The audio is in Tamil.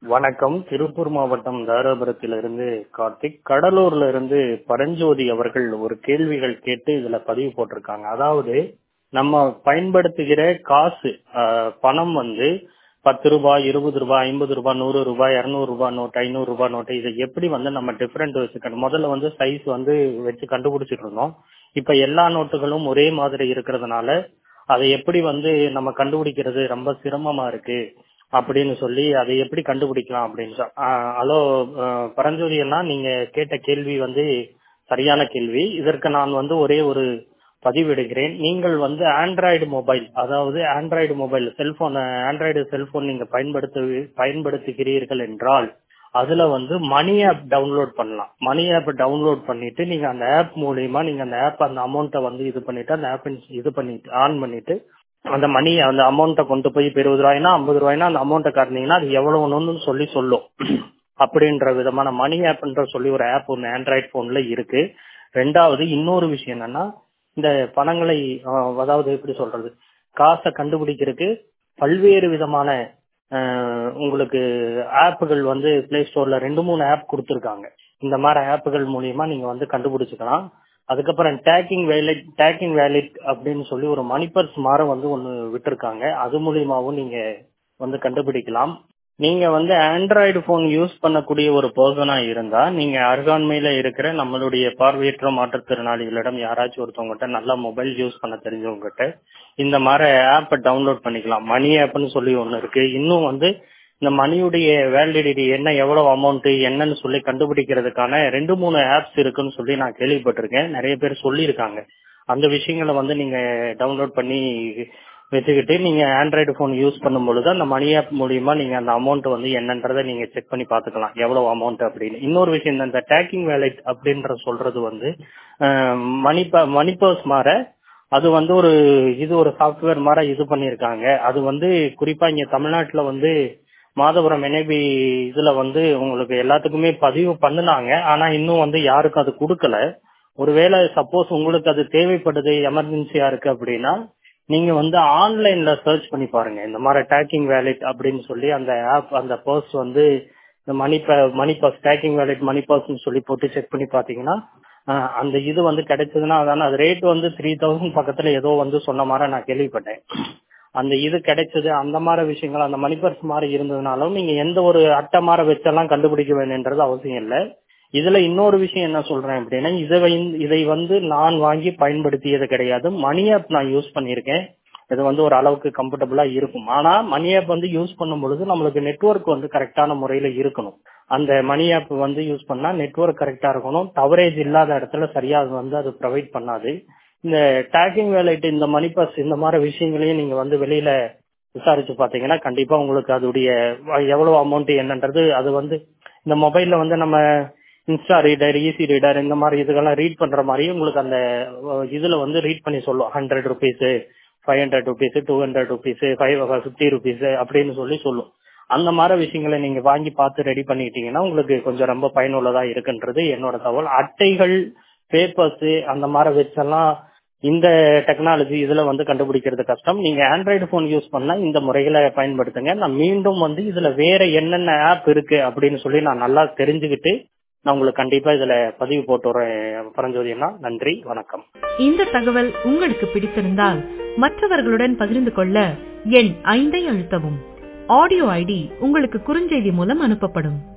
வணக்கம் திருப்பூர் மாவட்டம் தாராபுரத்திலிருந்து கார்த்திக் கடலூர்ல இருந்து பரஞ்சோதி அவர்கள் ஒரு கேள்விகள் கேட்டு இதுல பதிவு போட்டிருக்காங்க அதாவது நம்ம பயன்படுத்துகிற காசு ஆஹ், பணம் வந்து பத்து ரூபாய் இருபது ரூபாய் ஐம்பது ரூபாய் நூறு ரூபாய் இருநூறு ரூபாய் நோட் ஐநூறு ரூபாய் நோட்டு இதை எப்படி வந்து நம்ம டிஃபரெண்ட் வச்சுக்கணும் முதல்ல வந்து சைஸ் வந்து வச்சு கண்டுபிடிச்சிட்டு இருந்தோம் இப்ப எல்லா நோட்டுகளும் ஒரே மாதிரி இருக்கிறதுனால அதை எப்படி வந்து நம்ம கண்டுபிடிக்கிறது ரொம்ப சிரமமா இருக்கு அப்படின்னு சொல்லி அதை எப்படி கண்டுபிடிக்கலாம் அப்படின்னு சொ- ஆஹ் ஹலோ ஆஹ் பரஞ்சோதி அண்ணா நீங்க கேட்ட கேள்வி வந்து சரியான கேள்வி இதற்கு நான் வந்து ஒரே ஒரு பதிவிடுகிறேன் நீங்கள் வந்து ஆண்ட்ராய்டு மொபைல் அதாவது Android mobile cellphone Android cellphone நீங்க பயன்படுத்து பயன்படுத்துகிறீர்கள் என்றால் அதுல வந்து மணி ஆப் டவுன்லோட் பண்ணலாம் மணி ஆப் டவுன்லோட் பண்ணிட்டு நீங்க அந்த ஆப் மூலியமா நீங்க அந்த ஆப் அந்த அமௌண்ட்டை வந்து இது பண்ணிட்டு அந்த ஆப் இது பண்ணிட்டு ஆன் பண்ணிட்டு அந்த மணி அந்த அமௌண்ட்டை கொண்டு போய் இப்ப இருபது ரூபாய்னா ஐம்பது ரூபாய்னா அந்த அமௌண்ட்டை காட்டினீங்கன்னா அது எவ்வளவுன்னு சொல்லி சொல்லும் அப்படின்ற விதமான மணி ஆப்ன்ற சொல்லி ஒரு ஆப் ஒன்று ஆண்ட்ராய்ட் போன்ல இருக்கு ரெண்டாவது இன்னொரு விஷயம் என்னன்னா இந்த பணங்களை ஆஹ், அதாவது எப்படி சொல்றது காசை கண்டுபிடிக்கிறதுக்கு பல்வேறு விதமான ஆஹ், உங்களுக்கு ஆப்புகள் வந்து பிளே ஸ்டோர்ல ரெண்டு மூணு ஆப் கொடுத்துருக்காங்க இந்த மாதிரி ஆப்புகள் மூலியமா நீங்க வந்து கண்டுபிடிச்சுக்கலாம் அதுக்கப்புறம் டேக்கிங் வேலட் டேக்கிங் வேலட் அப்படின்னு சொல்லி ஒரு மணிப்பர்ஸ் மாற வந்து ஒன்னு விட்டுருக்காங்க அது மூலியமாவும் நீங்க வந்து கண்டுபிடிக்கலாம் நீங்க வந்து ஆண்ட்ராய்டு போன் யூஸ் பண்ணக்கூடிய ஒரு பர்சனா இருந்தா நீங்க அருகாண்மையில இருக்கிற நம்மளுடைய பார்வையற்ற மாற்றுத்திறனாளிகளிடம் யாராச்சும் ஒருத்தவங்ககிட்ட நல்லா மொபைல் யூஸ் பண்ண தெரிஞ்சவங்ககிட்ட இந்த மாதிரி ஆப்பை டவுன்லோட் பண்ணிக்கலாம் மணி ஆப்னு சொல்லி ஒன்னு இருக்கு இன்னும் வந்து இந்த மணியுடைய வேலிடிட்டி என்ன எவ்வளவு அமௌண்ட் என்னன்னு சொல்லி கண்டுபிடிக்கிறதுக்கான ரெண்டு மூணு ஆப்ஸ் இருக்குன்னு சொல்லி நான் கேள்விப்பட்டிருக்கேன் நிறைய பேர் சொல்லியிருக்காங்க அந்த விஷயங்களை வந்து நீங்க டவுன்லோட் பண்ணி வச்சுக்கிட்டு நீங்க ஆண்ட்ராய்டு போன் யூஸ் பண்ணும் பொழுது அந்த மணி ஆப் மூலியமா நீங்க அந்த அமௌண்ட் வந்து என்னன்றதை நீங்க செக் பண்ணி பாத்துக்கலாம் எவ்வளவு அமௌண்ட் அப்படின்னு இன்னொரு விஷயம் இந்த- இந்த டேக்கிங் வேலட் அப்படின்ற சொல்றது வந்து மணி மணி பர்ஸ் மாற அது வந்து ஒரு இது ஒரு சாஃப்ட்வேர் மாதிரி இது பண்ணியிருக்காங்க அது வந்து குறிப்பா இங்க தமிழ்நாட்டுல வந்து மாதவரம் என்ஐபி இதுல வந்து உங்களுக்கு எல்லாத்துக்குமே பதிவு பண்ணுனாங்க ஆனா இன்னும் வந்து யாருக்கும் அது கொடுக்கல ஒருவேளை சப்போஸ் உங்களுக்கு அது தேவைப்படுது எமர்ஜென்சியா இருக்கு அப்படின்னா நீங்க வந்து ஆன்லைன்ல சர்ச் பண்ணி பாருங்க இந்த மாதிரி டேக்கிங் வேலட் அப்படின்னு சொல்லி அந்த ஆப் அந்த பர்ஸ் வந்து இந்த money money purse taking wallet money பர்ஸ்னு சொல்லி போட்டு செக் பண்ணி பாத்தீங்கன்னா ஆஹ், அந்த இது வந்து கிடைச்சதுன்னா அதான அது ரேட் வந்து த்ரீ தௌசண்ட் பக்கத்துல ஏதோ வந்து சொன்ன மாதிரி நான் கேள்விப்பட்டேன் அந்த இது கிடைச்சது அந்த மாதிரி விஷயங்கள் அந்த மணி பர்ஸ் மாதிரி இருந்ததுனாலும் நீங்க எந்த ஒரு அட்டை மாதிரி வச்செல்லாம் கண்டுபிடிக்க வேணுன்றது அவசியம் இல்லை இதுல இன்னொரு விஷயம் என்ன சொல்றேன் அப்படின்னா இதை வந்து- இதை வந்து நான் வாங்கி பயன்படுத்தியது கிடையாது மணி ஆப் நான் யூஸ் பண்ணியிருக்கேன் இது வந்து ஒரு அளவுக்கு கம்ஃபர்டபுளா இருக்கும் ஆனா மணி ஆப் வந்து யூஸ் பண்ணும் பொழுது நம்மளுக்கு நெட்வொர்க் வந்து கரெக்டான முறையில இருக்கணும் அந்த மணி ஆப் வந்து யூஸ் பண்ணா நெட்வொர்க் கரெக்டா இருக்கணும் கவரேஜ் இல்லாத இடத்துல சரியா அது வந்து அது ப்ரொவைட் பண்ணாது இந்த டேக்கிங் வேலைட்டு இந்த மணி பாஸ் இந்த மாதிரி விஷயங்களையும் நீங்க வந்து வெளியில விசாரிச்சு பாத்தீங்கன்னா கண்டிப்பா உங்களுக்கு அதோடைய எவ்வளவு அமௌண்ட் என்னன்றது அது வந்து இந்த மொபைல்ல வந்து நம்ம இன்ஸ்டா ரீடர் ஈஸி ரீடர் இந்த மாதிரி இதுக்கெல்லாம் ரீட் பண்ற மாதிரி உங்களுக்கு அந்த அஹ், இதுல வந்து ரீட் பண்ணி சொல்லும் hundred rupees five hundred rupees two hundred rupees five fifty rupees அப்படின்னு சொல்லி சொல்லும் அந்த மாதிரி விஷயங்களை நீங்க வாங்கி பார்த்து ரெடி பண்ணிக்கிட்டீங்கன்னா உங்களுக்கு கொஞ்சம் ரொம்ப பயனுள்ளதா இருக்குன்றது என்னோட தகவல் அட்டைகள் பேப்பர்ஸ் அந்த மாதிரி வச்செல்லாம் இந்த டெக்னாலஜி இதுல வந்து கண்டுபிடிக்கிறது கஷ்டம் நீங்க ஆண்ட்ராய்டு போன் யூஸ் பண்ணா இந்த முறைகளை பயன்படுத்துங்க நான் மீண்டும் வந்து இதுல வேற என்னென்ன ஆப் இருக்கு அப்படின்னு சொல்லி நான் நல்லா தெரிஞ்சுக்கிட்டு நான் உங்களுக்கு கண்டிப்பா இதுல பதிவு போட்டு வரேன் பரஞ்சோதினா நன்றி வணக்கம் இந்த தகவல் உங்களுக்கு பிடித்திருந்தால் மற்றவர்களுடன் பகிர்ந்து கொள்ள எண் ஐந்தை அழுத்தவும் ஆடியோ ஐடி உங்களுக்கு குறுஞ்செய்தி மூலம் அனுப்பப்படும்